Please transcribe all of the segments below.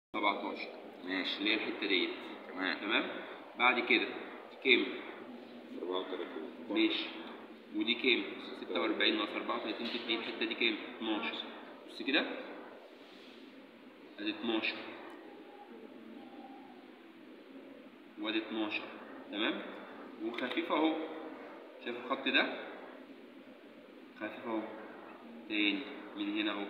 17 ماشي اللي هي الحته ديت تمام تمام بعد كده كام 34 ماشي ودي كام 46 ناقص 34 تدي الحته دي كام 12 بص كده ادي 12 وادي 12 تمام وخفيف اهو شايف الخط ده خفيف اهو تاني من هنا اهو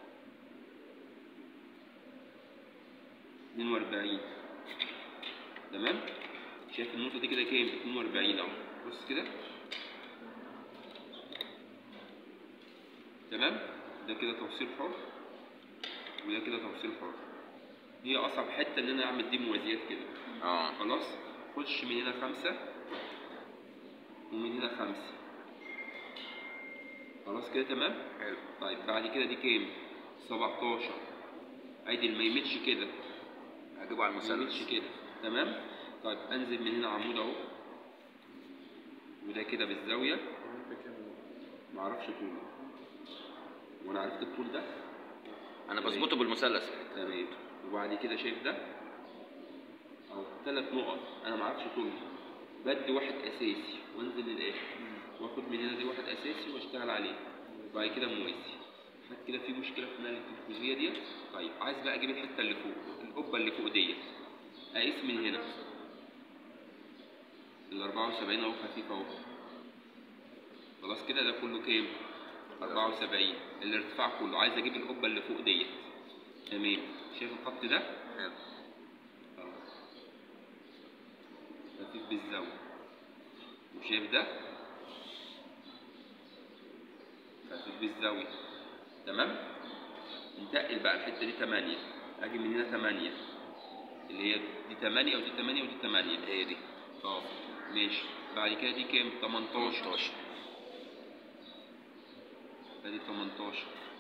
42 تمام شايف النقطة دي كده كام 42 اهو بص كده تمام ده كده توصيل حر وده كده توصيل حر هي اصعب حته ان انا اعمل دي موازيات كده اه خلاص خش من هنا خمسة ومن هنا خمسة خلاص كده تمام حلو طيب بعد كده دي كام 17 عدل ما يمدش كده هجيبه على ما يمدش المثلث كده تمام طيب انزل من هنا عمود اهو وده كده بالزاويه معرفش طوله وانا عرفت الطول ده انا بظبطه بالمثلث تمام وبعد كده شايف ده او ثلاث نقط انا ما اعرفش طولهم بدي واحد اساسي وانزل للاخر واخد من هنا دي واحد اساسي واشتغل عليه وبعد كده موازي حد كده في مشكله في نقل الجزئيه ديت طيب عايز بقى اجيب الحته اللي فوق القبه اللي فوق ديت اقيس من هنا ال 74 اهو خفيف اهو خلاص كده ده كله كام 74 الارتفاع كله عايز اجيب القبه اللي فوق ديت تمام شايف الخط ده حلو اهو خفيف بالزاويه وشايف ده خفيف بالزاويه تمام ننتقل بقى الحته دي 8 اجي من هنا 8 اللي هي دي 8 ودي 8 ودي 8 هي دي اه ماشي بعد كده دي كام 18 18 ادي 18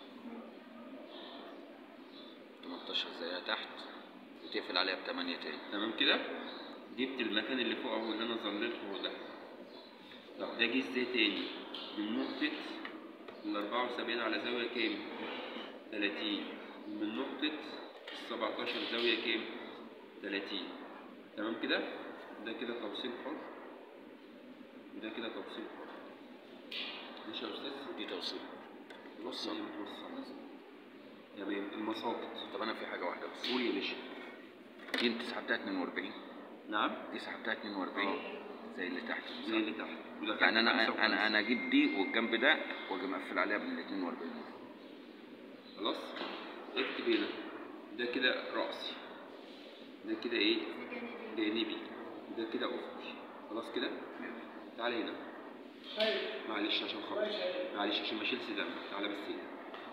18 زيها تحت وتقفل عليها ب 8 تاني تمام كده جبت المكان اللي فوق اهو اللي انا ظللته هو ده طب ده جه ازاي تاني من نقطة ال 74 على زاوية كام 30 من نقطة ال 17 زاوية كام 30 تمام كده ده كده توصيل حر وده كده توصيل حر ماشي يا استاذ دي توصيل بص هي متوصلة تمام المساقط طب انا في حاجه واحده بس قول يا باشا دي انت سحبتها 42 نعم دي سحبتها 42 اه. زي اللي تحت زي اللي تحت وده يعني كان انا 55. انا انا اجيب دي والجنب ده واجي مقفل عليها بال 42 خلاص اكتب هنا ده كده رأسي ده كده ايه جانبي ده كده افقي خلاص كده تعال هنا معلش عشان خاطر معلش عشان ما اشيلش دم تعالى بس هنا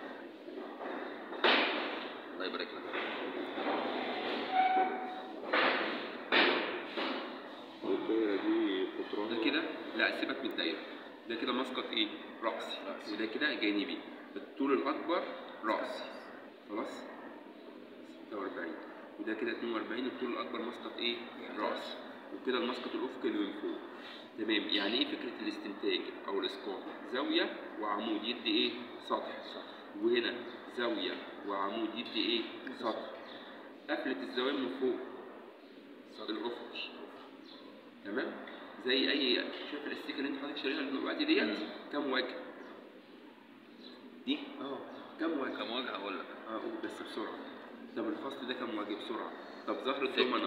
الله يبارك لك والدايرة دي قطرها ده كده لا سيبك من الدايره ده كده مسقط ايه رأسي وده كده جانبي الطول الاكبر رأسي خلاص 46 وده كده 42 الطول الاكبر مسقط ايه رأسي وكده المسقط الافقي اللي من فوق تمام يعني ايه فكره الاستنتاج او الاسقاط زاويه وعمود يدي ايه سطح وهنا زاويه وعمود يدي ايه سطح قفله الزوايا من فوق الافقي تمام زي اي شايف الاستيكه اللي انت حضرتك شاريها دلوقتي ديت كام وجه دي اه كام وجه كم وجه هقول لك اه قول بس بسرعه طب الفصل ده كام وجه بسرعه طب ظهر ستة. الضمنه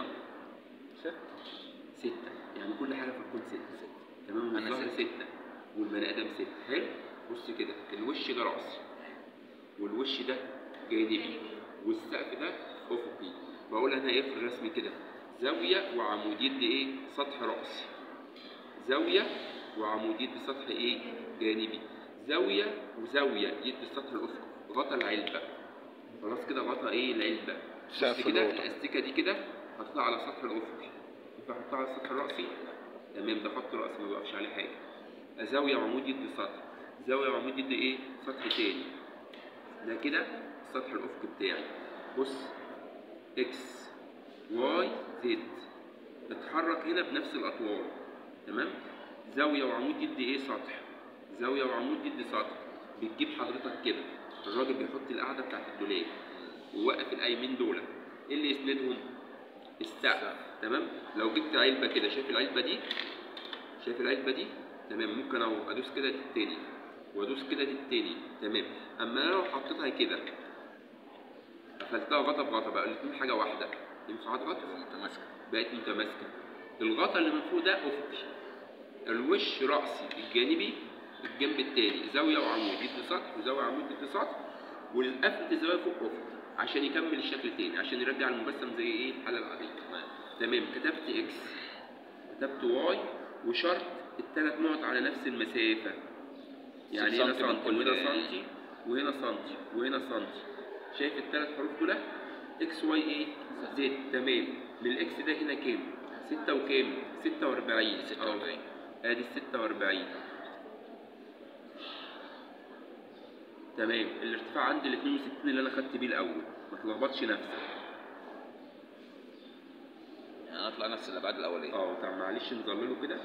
ستة يعني كل حاجة في الكون ستة ستة تمام أنا والظهر ستة. ستة والبني آدم ستة حلو بص كده الوش ده رأسي والوش ده جانبي والسقف ده أفقي بقول أنا إيه في الرسم كده زاوية وعمود يدي إيه سطح رأسي زاوية وعمود يدي سطح إيه جانبي زاوية وزاوية يدي السطح الأفقي غطا العلبة خلاص كده غطا إيه العلبة بص سقف كده الأوضة. الاستيكة دي كده حطها على السطح الأفقي ينفع احطها على السطح الرأسي تمام ده خط رأسي ما بيقفش عليه حاجة زاوية وعمود يدي سطح زاوية وعمود يدي ايه سطح تاني ده كده السطح الأفقي بتاعي بص اكس واي زد اتحرك هنا بنفس الأطوال تمام زاوية وعمود يدي ايه سطح زاوية وعمود يدي سطح بتجيب حضرتك كده الراجل بيحط القاعدة بتاعت الدولاب ووقف الأيمين دول ايه اللي يسندهم السقف تمام لو جبت علبه كده شايف العلبه دي شايف العلبه دي تمام ممكن اهو ادوس كده دي التاني وادوس كده دي التاني تمام اما انا لو حطيتها كده قفلتها غطا بغطا بقى الاتنين حاجه واحده ينفع اضغط متماسكة بقت متماسكه الغطا اللي من فوق ده افقي الوش راسي الجانبي الجنب التاني زاويه وعمود يدي سطح وزاويه عمود يدي سطح والقفله الزاويه فوق افقي عشان يكمل الشكل تاني عشان يرجع المبسم زي ايه الحاله العاديه تمام كتبت اكس كتبت واي وشرط الثلاث نقط على نفس المسافه يعني ست هنا سنتي من سنتي كل- وهنا سنتي وهنا سنتي وهنا سنتي شايف الثلاث حروف دول اكس واي ايه زد تمام من الاكس ده هنا كام 6 وكام 46 46. أهو. ادي ال 46 تمام الارتفاع عندي ال 62 اللي انا خدت بيه الاول ما تلخبطش نفسك يعني اطلع نفس الابعاد الاوليه اه طب معلش نظلله كده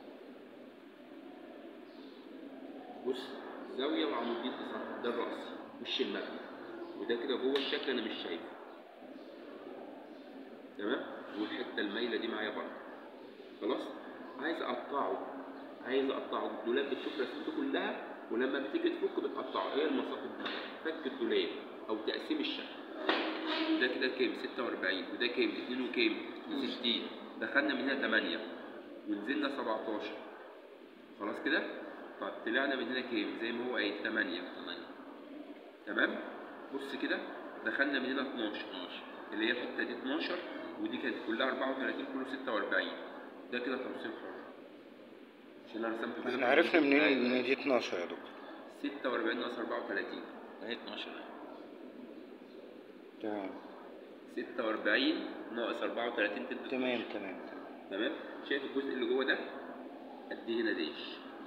بص زاويه وعمودين تصحح ده الراس مش المبنى وده كده جوه الشكل انا مش شايفه تمام والحته المايله دي معايا برضه خلاص عايز اقطعه عايز اقطعه الدولاب بتشوف رسمته كلها ولما بتيجي تفك بتقطعه هي المساقط دي فك الدولاب او تقسيم الشكل ده كده كام 46 وده كام 2 وكام 60 دخلنا من هنا 8 ونزلنا 17 خلاص كده طب طلعنا من هنا كام زي ما هو قايل 8 8 تمام بص كده دخلنا من هنا 12 اللي هي الحته دي 12 ودي كانت كلها 34 كله 46 ده كده توصيل حر عشان انا رسمته كده احنا عرفنا منين ان دي 12 يا دكتور 46 ناقص 34 هي 12 تمام 46 ناقص 34 تدي تمام تمام تمام شايف الجزء اللي جوه ده قد ايه هنا دايش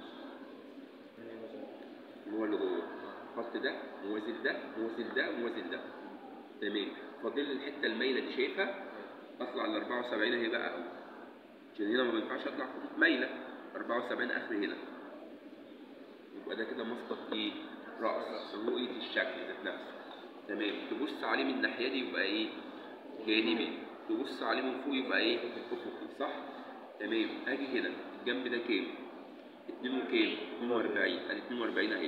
اللي هو اللي جوه الخط ده موازي ده موازي ده موازي ده تمام فاضل لي الحته المايله دي شايفها اطلع ال 74 اهي بقى قوي عشان هنا ما بينفعش اطلع خطوط مايله 74 اخر هنا يبقى ده كده مسقط ايه راس رؤيه الشكل ذات نفسه تمام تبص عليه من الناحيه دي يبقى ايه جانبي تبص عليه من فوق يبقى ايه افقي صح تمام اجي هنا الجنب ده كام 2 وكام 42 ادي 42 اهي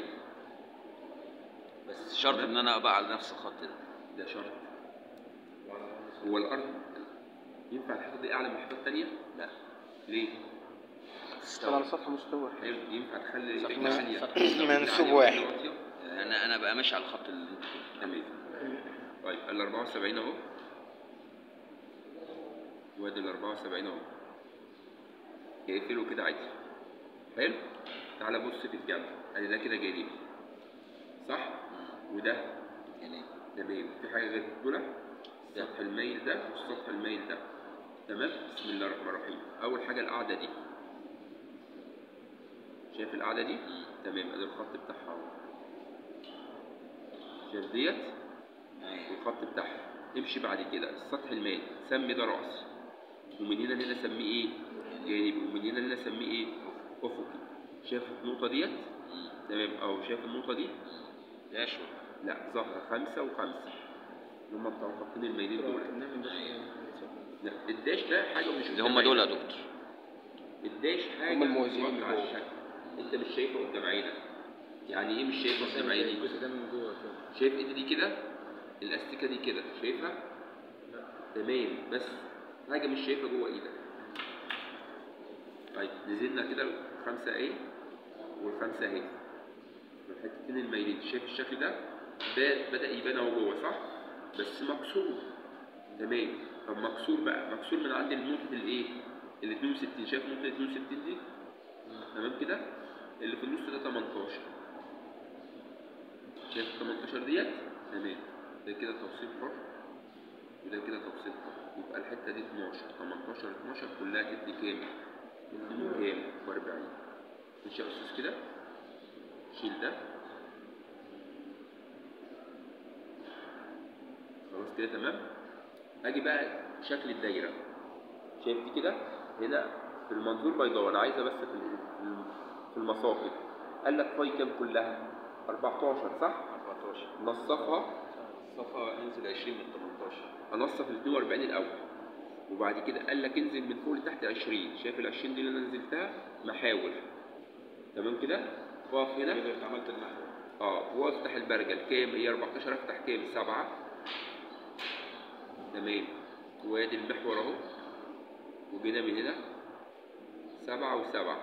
بس شرط ان انا ابقى على نفس الخط ده ده شرط هو الارض ينفع الحيطه دي اعلى من حيطات تانية؟ لا ليه؟ طبعا سطح مستوى حلو ينفع تخلي سطح رجل عالية سطح مستوى. منسوب عالية واحد. واطية؟ انا انا بقى ماشي على الخط اللي انت بتقوله. تمام طيب ال 74 اهو وادي ال 74 اهو يقفله كده عادي حلو تعالى بص في الجنب ادي ده كده جانبي صح وده يعني تمام في حاجه غير دول السطح المايل ده والسطح المايل ده تمام بسم الله الرحمن الرحيم اول حاجه القاعده دي شايف القاعده دي تمام ادي الخط بتاعها اهو شايف ديت أيوة. والخط بتاعها امشي بعد كده السطح المائل سمي ده رأس ومن هنا لهنا سميه ايه؟ جانبي ومن هنا لهنا سميه ايه؟ افقي شايف النقطة ديت؟ مم. تمام اهو شايف النقطة دي؟ ده شو لا ظهر خمسة وخمسة اللي هم بتوع الخطين المايلين دول لا الداش ده حاجة مش اللي هم دول يا دكتور الداش حاجة هم الموازيين مغطى على جوه. الشكل انت مش شايفه قدام عينك يعني ايه مش شايفه قدام عيني؟ الجزء ده من جوه كده شايف ايدي دي كده الاستيكه دي كده شايفها تمام بس حاجه مش شايفها جوه ايدك طيب نزلنا كده الخمسه اهي والخمسه اهي الحتتين المايلين شايف الشكل ده ده بدا يبان اهو جوه صح بس مكسور تمام طب مكسور بقى مكسور من عند النقطه الايه ال 62 شايف نقطه 62 دي تمام كده اللي في النص ده 18 شايف 18 ديت تمام ده كده توصيل حر وده كده توصيل حر يبقى الحته دي 12 18 12 كلها تدي كام؟ تدي كام؟ ب 40 ماشي يا استاذ كده شيل ده خلاص كده تمام اجي بقى شكل الدايره شايف دي كده هنا في المنظور بيضاء انا عايزه بس في ال- في ال- في المساقط قال لك فاي كام كلها 14 صح 14 نصفها صفها انزل 20 من 18 انصف ال 42 الاول وبعد كده قال لك انزل من فوق لتحت 20 شايف ال 20 دي اللي انا نزلتها محاور تمام كده واقف هنا كده انت عملت المحور اه وافتح البرجل كام هي 14 افتح كام 7 تمام وادي المحور اهو وجينا من هنا سبعة وسبعة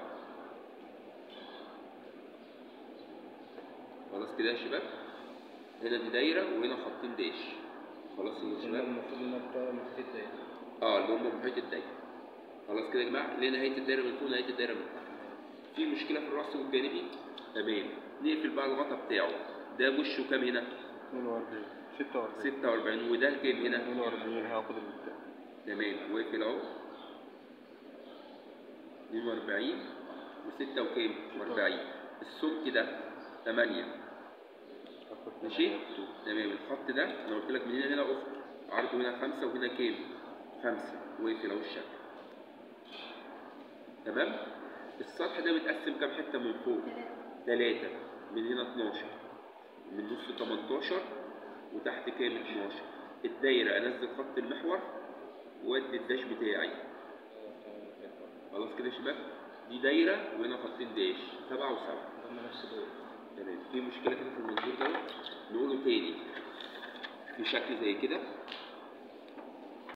خلاص كده يا شباب هنا دي دايرة وهنا خطين داش خلاص يا شباب المفروض انك بتاع محيط الدايرة اه اللي هم محيط الدايرة خلاص كده يا جماعة ليه نهاية الدايرة من فوق نهاية الدايرة من تحت في مشكلة في الرأس والجانبي تمام نقفل بقى الغطا بتاعه ده وشه كام هنا 42 46 46 وده كام هنا 42 هاخد البتاع تمام واقفل اهو 42 و6 وكام؟ و40 السمك ده 8 هاخد ماشي؟ تمام الخط ده انا قلت لك من هنا هنا افق عرضه هنا 5 وهنا كام؟ 5 واقفل اهو الشكل تمام؟ السطح ده متقسم كام حته من فوق؟ 3 من هنا 12 من نص 18 وتحت كام 12 الدايره انزل خط المحور وادي الداش بتاعي خلاص كده يا شباب دي دايره وهنا خطين داش سبعه وسبعه هم نفس دول تمام في مشكله كده في المنظور ده نقوله تاني في شكل زي كده